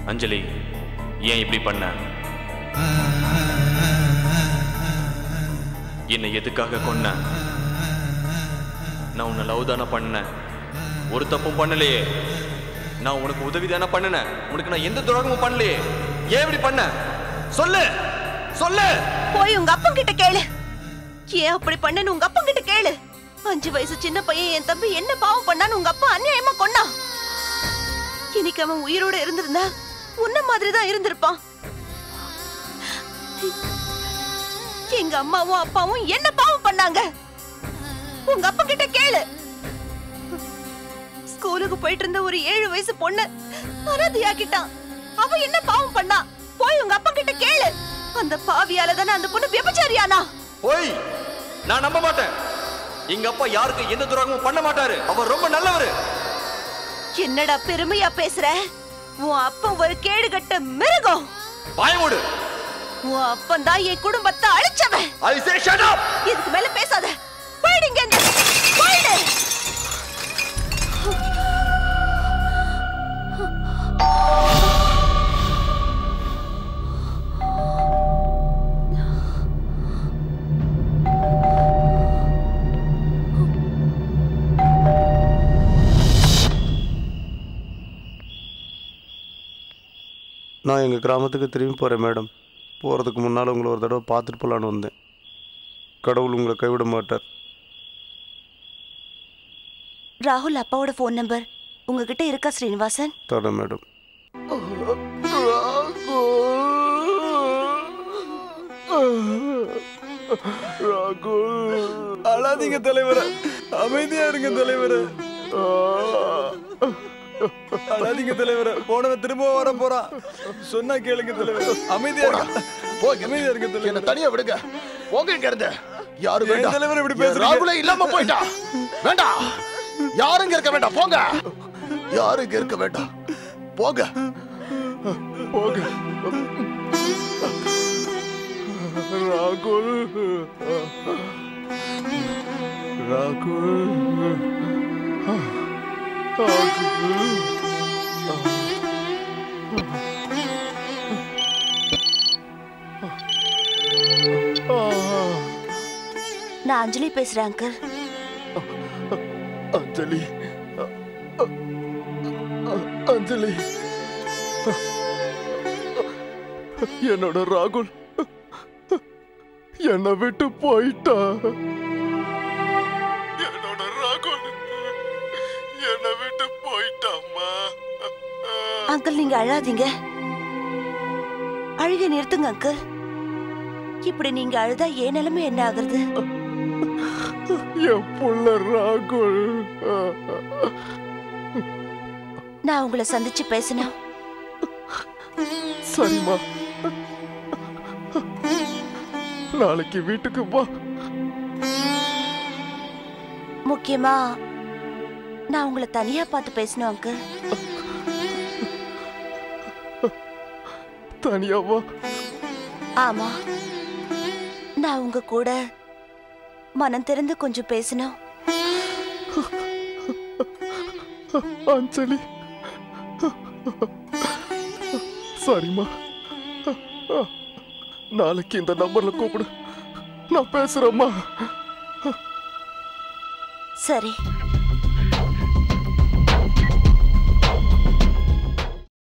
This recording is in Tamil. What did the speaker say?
அஞ்சலி ஏன் இப்படி பண்ண என்னை எதுக்காக கொன்ன நான் உன்னை லவ் தானே பண்ணேன் ஒரு தப்பும் பண்ணலையே நான் உனக்கு உதவி தானே பண்ணினேன் உனக்கு நான் எந்த துரோகமும் பண்ணலையே ஏன் இப்படி பண்ண சொல்லு சொல்லு போய் உங்க அப்பன் கிட்ட கேளு ஏன் அப்படி பண்ணனு உங்க அப்பன் கிட்ட கேளு அஞ்சு வயசு சின்ன பையன் என் தம்பி என்ன பாவம் பண்ணான்னு உங்க அப்பா அநியாயமா கொன்னா இன்னைக்கு அவன் உயிரோட இருந்திருந்தா உன்ன மாதிரி தான் இருந்திருப்பான் எங்க அம்மாவும் அப்பாவும் என்ன பாவம் பண்ணாங்க உங்க அப்பா கிட்ட கேளு ஸ்கூலுக்கு போயிட்டு இருந்த ஒரு ஏழு வயசு பொண்ணு அனாதையாக்கிட்டான் அவ என்ன பாவம் பண்ணா போய் உங்க அப்பா கிட்ட கேளு அந்த பாவியால தானே அந்த பொண்ணு விபச்சாரியானா போய் நான் நம்ப மாட்டேன் எங்க அப்பா யாருக்கு எந்த துரோகமும் பண்ண மாட்டாரு அவர் ரொம்ப நல்லவரு என்னடா பெருமையா பேசுற உன் அப்பன் ஒரு கேடுகட்ட மிருகம் பயமுடு உன் அப்பன் தான் என் குடும்பத்தை அழிச்சவன் ஐ சே ஷட் அப் இதுக்கு மேல பேசாத போயிடுங்க இங்க. போயிடு நான் எங்கள் கிராமத்துக்கு திரும்பி போகிறேன் மேடம் போகிறதுக்கு முன்னால் உங்களை ஒரு தடவை பார்த்துட்டு போகலான்னு வந்தேன் கடவுள் உங்களை கைவிட மாட்டார் ராகுல் அப்பாவோட ஃபோன் நம்பர் உங்ககிட்ட இருக்கா ஸ்ரீனிவாசன் தரேன் மேடம் அழாதீங்க தலைவர அமைதியா இருங்க தலைவர அழாதீங்க தலைவர போனவன் திரும்ப வர போறான் சொன்னா கேளுங்க தலைவர அமைதியா இருங்க போங்க அமைதியா இருங்க தலைவர என்ன தனியா விடுங்க போங்க இங்க இருந்து யாரு ஏன் வேண்டாம் தலைவர் இப்படி என் பேசுறீங்க? ராகுலே இல்லாம போயிட்டா வேண்டாம் யாரும் இங்க இருக்க வேண்டாம் போங்க யாரும் இங்க இருக்க வேண்டாம் போங்க போங்க ராகுல் ராகுல் நான் அஞ்சலி பேசுறேன் அங்கிள் அஞ்சலி அஞ்சலி என்னோட ராகுல் என்னை விட்டு போயிட்டா என்னோட ராகுல் என்னை விட்டு போயிட்டாம்மா அங்கிள் நீங்க அழாதீங்க அழுக நிறுத்துங்க அங்கிள் இப்படி நீங்க அழுதா என் நிலைமை என்ன ஆகுறது என் புள்ள ராகுல் நான் உங்களை சந்திச்சு பேசணும் சரிம்மா நாளைக்கு வீட்டுக்கு வா முக்கியமா நான் உங்களை தனியா பார்த்து பேசணும் அங்கிள் தனியா வா ஆமா நான் உங்க கூட மனம் திறந்து கொஞ்சம் பேசணும் அஞ்சலி சரிம்மா நாளைக்கு இந்த நம்பர்ல கூப்பிடு நான் பேசுறேம்மா சரி